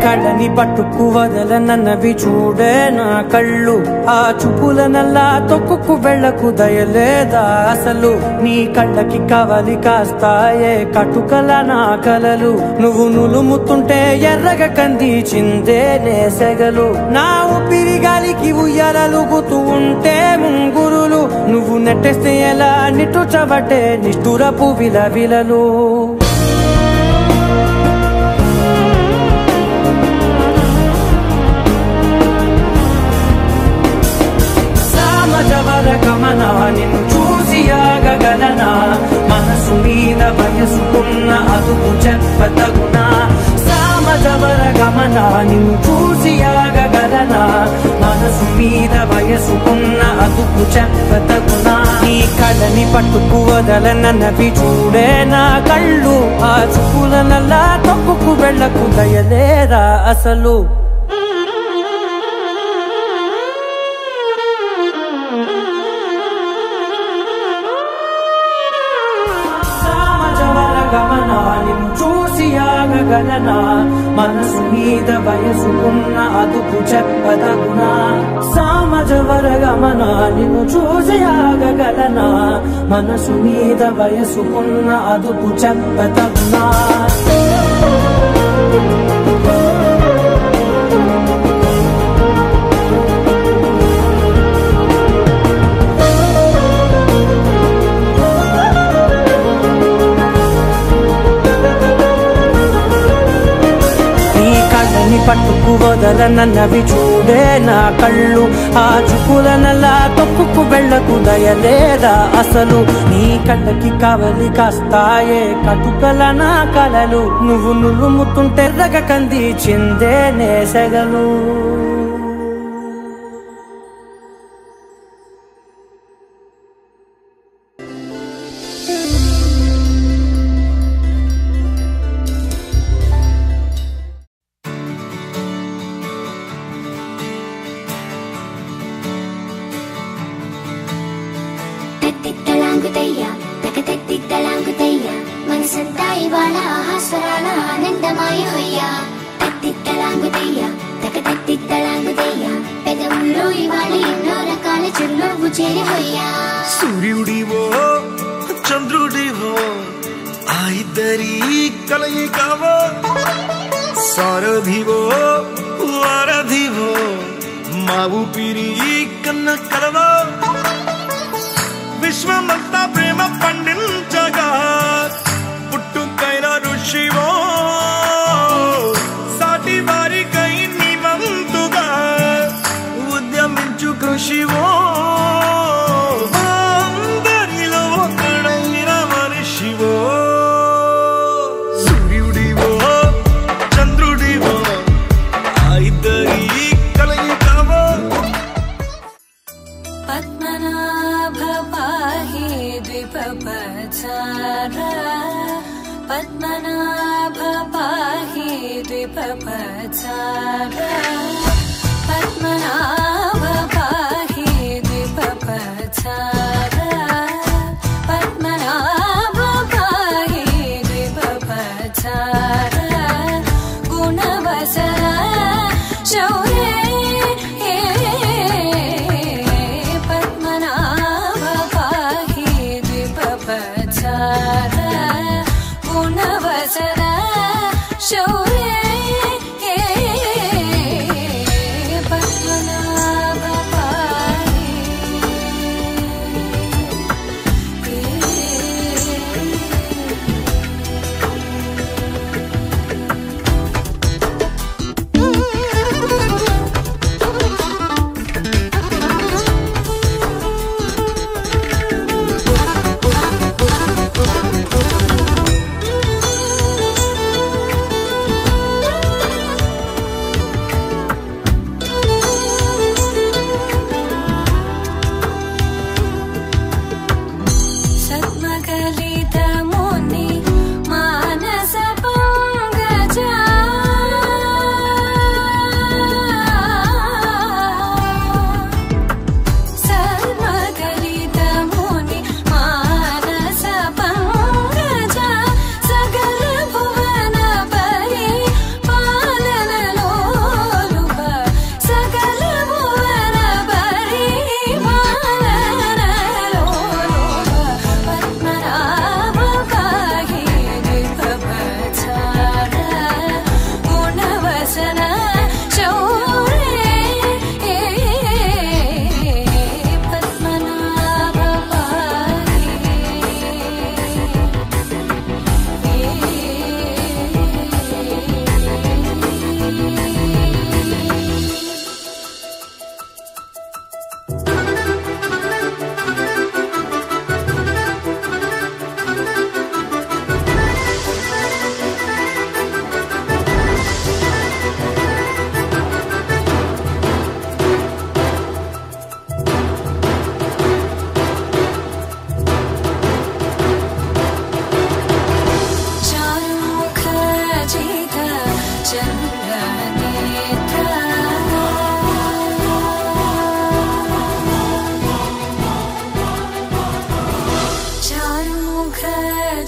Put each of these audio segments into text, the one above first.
కళ్ళని పట్టుకు వదలనన్నవి చూడే నా కళ్ళు ఆ చూపుల నల్లా తొక్కుకు వెళ్ళకు దయలేదా అసలు నీ కళ్ళకి కవలి కాస్తాయే కటుకల నా కలలు నువ్వు నులుముతుంటే ఎర్రగ కంది చిందే నేసెగలు నా ఊపిరి గాలికి ఉయ్యాలలుగుతూ ఉంటే ముంగురులు నువ్వు నెట్టేస్తే ఎలా నిట్టుచబట్టే నిష్ఠురపు విలవిలలు సామజవర గమన నిన్ను చూసి ఆగగలనా మనసు మీద వయసుకున్న అదుపు చెప్పతగునా సామజవర గమన నిన్ను చూసి ఆగగలనా మనసు మీద వయసుకున్న అదుపు చెప్పతగునా నీ కళ్ళని పట్టుకు వదలనన్నవి చూడే నా కళ్ళు ఆ చూపుల నల్లా తొక్కుకు వెళ్ళకు దయలేరా అసలు సామజవర గమన నిన్ను చూసి ఆగగలనా మనసు మీద వయసుకున్న అదుపు చెప్పదగునా సామజవర గమన నిన్ను చూసి ఆగగలనా మనసు మీద వయసుకున్న అదుపు చెప్పదగునా నీ కళ్ళని పట్టుకు వదలనన్నవి చూడే నా కళ్ళు ఆ చుకుల నల్లా తొక్కుకు వెళ్ళకు దయలేదా అసలు నీ కళ్ళకి కవలి కాస్తాయే కటుకల నా కలలు నువ్వు నులుముతుంటే రగ కంది చిందే నేసెగలు తెత్తిత్తలాంగుతయ్య తక తెత్తిత్తలాంగుతయ్య మనసంతా ఇవాళ ఆహాస్వరాల ఆనందమాయ హొయ్య తెత్తిత్తలాంగుతయ్య తక తెత్తిత్తలాంగుతయ్య పెదవుల్లో ఇవాళ ఎన్నో రకాల చిరునవ్వు చేరి హొయ్యా సూర్యుడివో చంద్రుడివో ఆ ఇద్దరి కలయికవో సారథివో వారధివో మా ఊపిరి కన్న కలవో విశ్వమంతా ప్రేమ పండించగా పుట్టుకైన ఋషివో సాటి వారికై నివంతుగా ఉద్యమించు కృషివో అందరిలో ఒకడైన మనిషివో సూర్యుడివో చంద్రుడివో ఆ ఇద్దరి కలయికవో పద్మనాభ పాహి ద్విపపచార పద్మనాభ పాహి ద్విపపచార పద్మనాభ పాహి ద్విపపచార పద్మనాభ పాహి ద్విపపచార గుణవసర శౌరే పద్మనాభ పాహి ద్విపపచార గుణవసర శౌరే పద్మనాభ పాహి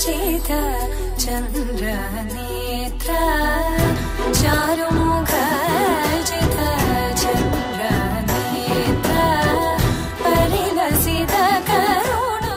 शीत चन्द्रनेत्र चारुमुख जित चन्द्रनेत्र परिलसित करुण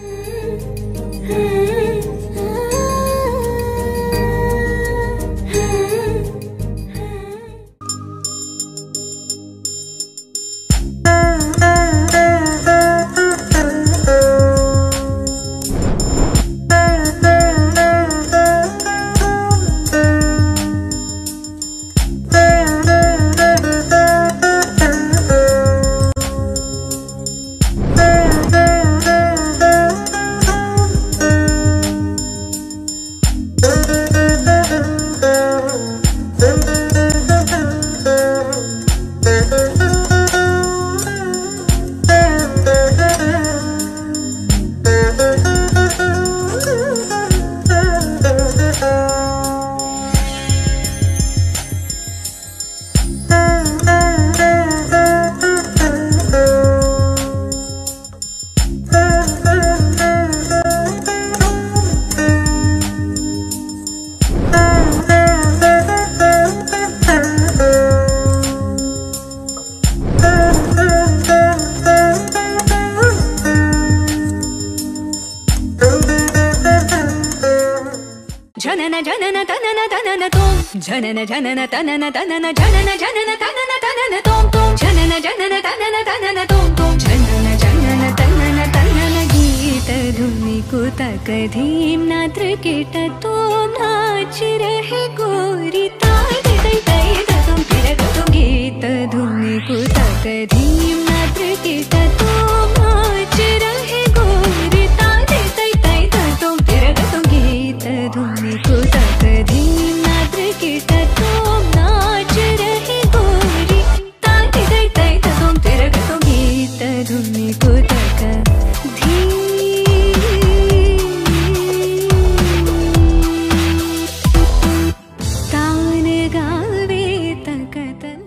ಜನನ ಜನನ ತನನ ತನನ ತೋಂ ಜನನ ಜನನ ತನನ ತನನ ಜನನ ಜನನ ತನನ ತನನ ತೋಂ ತೋಂ ಜನನ ಜನನ ತನನ ತನನ ತೋಂ ತೋಂ ಜನನ ಜನನ ತನನ ತನನ ಗೀತ ಧುನಿ ಕುತ ಕಧೀಂ ನಾತ್ರ ಕಿಟ ತೋಂ ನಾಚ ರहे गोरी ताई तै तै तम तिरक तुम गीत धुनि कुत कधीं नात्र कीट तोम नाच रहे गोरी ताई तै तै तुम तिरक तुम गीत धुनि कुत कधीं नात्र कीट तोम नाच रहे गोरी ताई तै तै तुम तिरक तुम गीत धुनि कुत कधीं तान गावे तकतल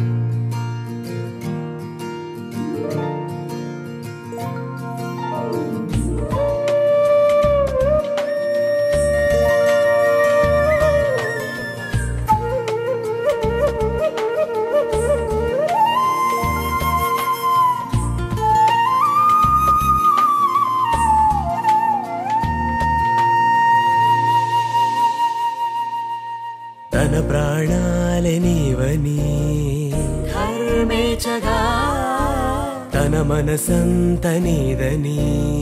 తన ప్రాణాలే నీవని ధర్మేచగా తన మనసంత నీదని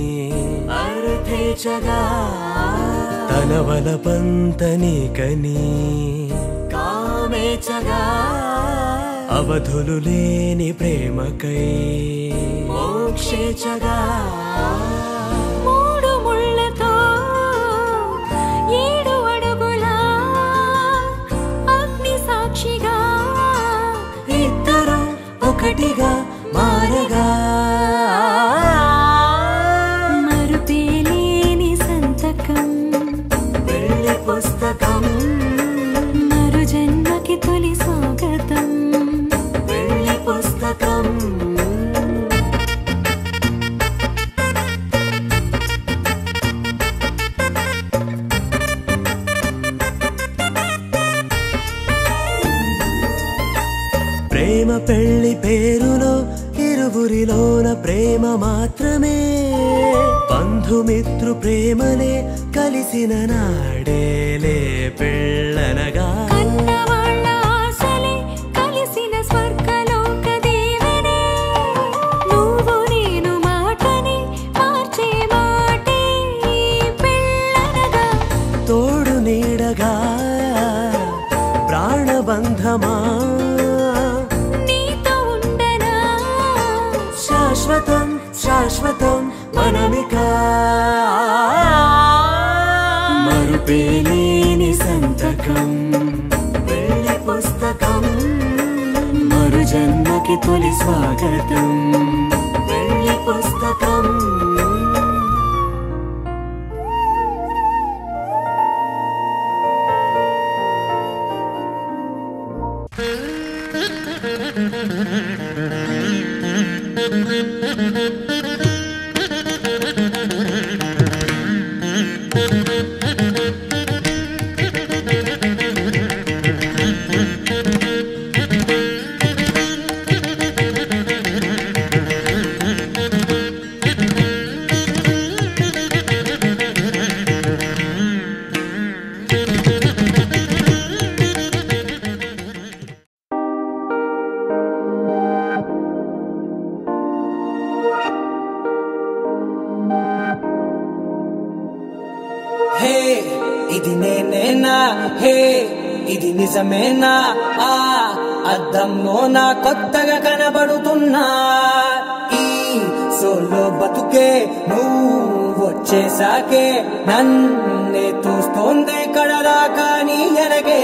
అర్థేచగా తన వలపంత నీకని కామేచగా అవధులు లేని ప్రేమకై మోక్షేచగా మూడు ముళ్ళతో ఏడు అడుగుల అగ్ని సాక్షిగా ఇద్దరు ఒకటిగా మారగా మరుపేలేని సంతకం వెళ్ళి పుస్తకం మరు జన్మకి తొలి స్వాగతం వెళ్ళి పుస్తకం ప్రేమ పెళ్లి పేరులో ఇరువురిలోన ప్రేమ మాత్రమే బంధుమిత్రు ప్రేమలే కలిసిన నాడేలే పెళ్ళనగా కన్నవాళ్ళ ఆశలే కలిసిన స్వర్గలోక దేవనే నువ్వు నేను మాటని మార్చే మాటే పెళ్ళనగా తోడు నీడగా ప్రాణబంధమా నీతో ఉండనా శాశ్వతం శాశ్వతం మనమిక మరుపేలేని సంతకం వెళ్ళి పుస్తకం మరు జన్మకి తొలి స్వాగతం వెళ్ళి పుస్తకం ఆ ఇది నేనేనా హే ఇది నిజమేనా ఆ అద్దంలో నా కొత్తగా కనబడుతున్నా ఈ సోలో బతుకే నువ్వు వచ్చేసాకే నన్నే చూస్తోంది కడలా కానీ ఎనగే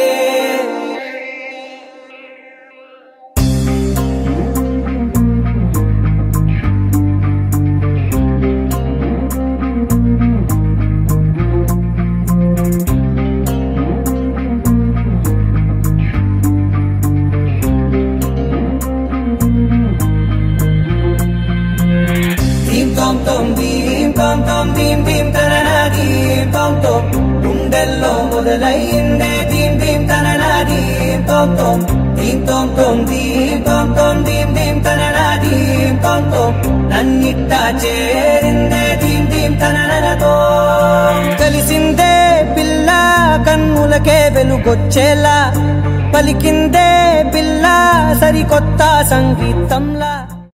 దీం తోం తోం దీం తోం తోం దీం దీం తనన దీం తోం తోం గుండెల్లో మొదలైందే దీం దీం తనన దీం తోం తోం దీం తోం తోం దీం తోం తోం దీం దీం తనన దీం తోం తోం నన్నిట్ట చేరిందే దీం దీం తననతో కలిసిందే పిల్ల కన్నులకే వెలుగొచ్చేలా పలికిందే పిల్ల సరికొత్త సంగీతంలా